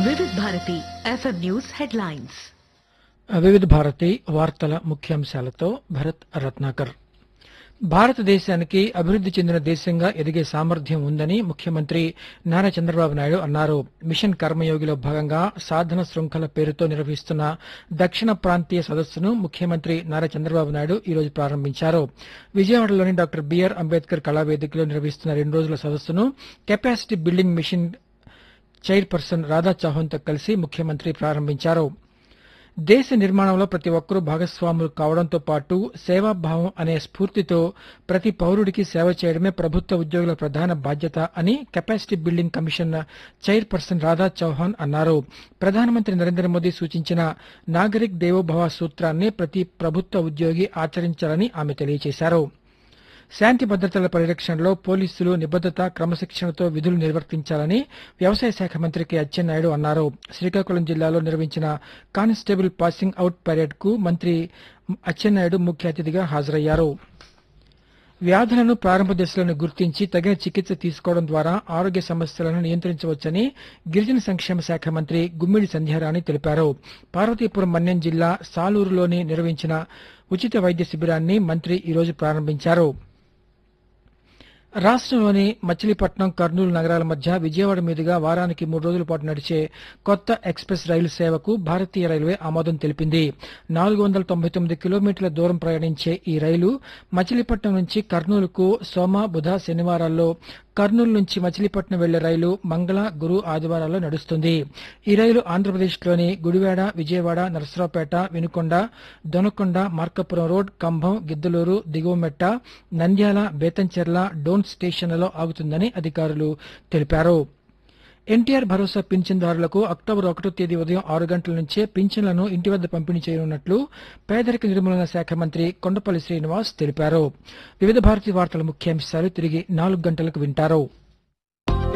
వివిధ Bharati FM news headlines వివిధ భారతి వార్తల ముఖ్యాంశాలతో భరత్ రత్నాకర్ భారతదేశానికి అభివృద్ది చెందిన దేశంగా ఎదిగే సామర్థ్యం ఉందని ముఖ్యమంత్రి నారా చంద్రబాబు నాయుడు అన్నారు మిషన్ కర్మయోగిలో భాగంగా సాధన శృంఖల పేరుతో నిర్వహిస్తున్న దక్షిణ ప్రాంతీయ సదస్సును ముఖ్యమంత్రి నారా చంద్రబాబు నాయుడు ఈ రోజు ప్రారంభించారు విజయవాడలోని డాక్టర్ బిఆర్ అంబేద్కర్ కళావేదికలో నిర్వహిస్తున్న రెండు రోజుల సదస్సును capacity building mission chairperson Radha చౌహాన్తో కలిసి ముఖ్యమంత్రి ప్రారంభించారు దేశ నిర్మాణంలో ప్రతి ఒక్కరూ భాగస్వాములు కావడంతో పాటు సేవాభావం అనే స్ఫూర్తితో ప్రతి పౌరుడికి సేవ చేయడమే ప్రభుత్వ ఉద్యోగుల ప్రధాన బాధ్యత అని capacity building commission chairperson Radha Chauhan అన్నారు ప్రధానమంత్రి నరేంద్ర మోదీ సూచించిన నాగరిక్ దేవోభవ సూత్రాన్ని ప్రతి ప్రభుత్వ ఉద్యోగి ఆచరించాలని ఆమె తెలియజేశారు శాంతి భద్రతల పరిరక్షణలో పోలీసులు నిబద్దత క్రమశిక్షణతో విధులు నిర్వర్తించాలని వ్యవసాయ శాఖ మంత్రి కె అచ్చెన్నాయుడు అన్నారు శ్రీకాకుళం జిల్లాలో నిర్వహించిన కానిస్టేబుల్ పాసింగ్ అవుట్ పరేడ్ కు మంత్రి అచ్చెన్నాయుడు ముఖ్య అతిథిగా హాజరయ్యారు వ్యాధులను ప్రారంభ దశలను గుర్తించి తగిన చికిత్స తీసుకోవడం ద్వారా ఆరోగ్య సమస్యలను నియంత్రించవచ్చని గిరిజన సంక్షేమ శాఖ మంత్రి గుమ్మిడి సంధ్యారాణి తెలిపారు పార్వతీపురం మన్యం జిల్లా సాలూరులోని నిర్వహించిన ఉచిత వైద్య శిబిరాన్ని మంత్రి ఈరోజు ప్రారంభించారు రాష్ట్రంలోని మచిలీపట్నం కర్నూలు నగరాల మధ్య విజయవాడ మీదుగా వారానికి మూడు రోజుల పాటు నడిచే కొత్త ఎక్స్ప్రెస్ రైలు సేవకు భారతీయ రైల్వే ఆమోదం తెలిపింది నాలుగు వందల తొంభై తొమ్మిది కిలోమీటర్ల దూరం ప్రయాణించే ఈ రైలు మచిలీపట్నం నుంచి కర్నూలుకు సోమ బుధ శనివారాల్లో కర్నూలు నుంచి మచిలీపట్నం వెళ్లే రైలు మంగళ గురు ఆదివారాల్లో నడుస్తుంది ఈ రైలు ఆంధ్రప్రదేశ్లోని గుడివాడ విజయవాడ నరసరావుపేట వినుకొండ దొనకొండ మార్కపురం రోడ్ కంభం గిద్దలూరు దిగువమెట్ట నంద్యాల బేతంచెర్ల డోన్ స్టేషన్లలో ఆగుతుందని అధికారులు తెలిపారు ఎన్టీఆర్ భరోసా పింఛన్దారులకు అక్టోబర్ ఒకటో తేదీ ఉదయం ఆరు గంటల నుంచే పింఛన్లను ఇంటి వద్ద పంపిణీ చేయనున్నట్లు పేదరిక నిర్మూలన శాఖ మంత్రి కొండపల్లి శ్రీనివాస్ తెలిపారు వివిధ భారతి వార్తల ముఖ్యాంశాలు తిరిగి నాలుగు గంటలకు వింటారు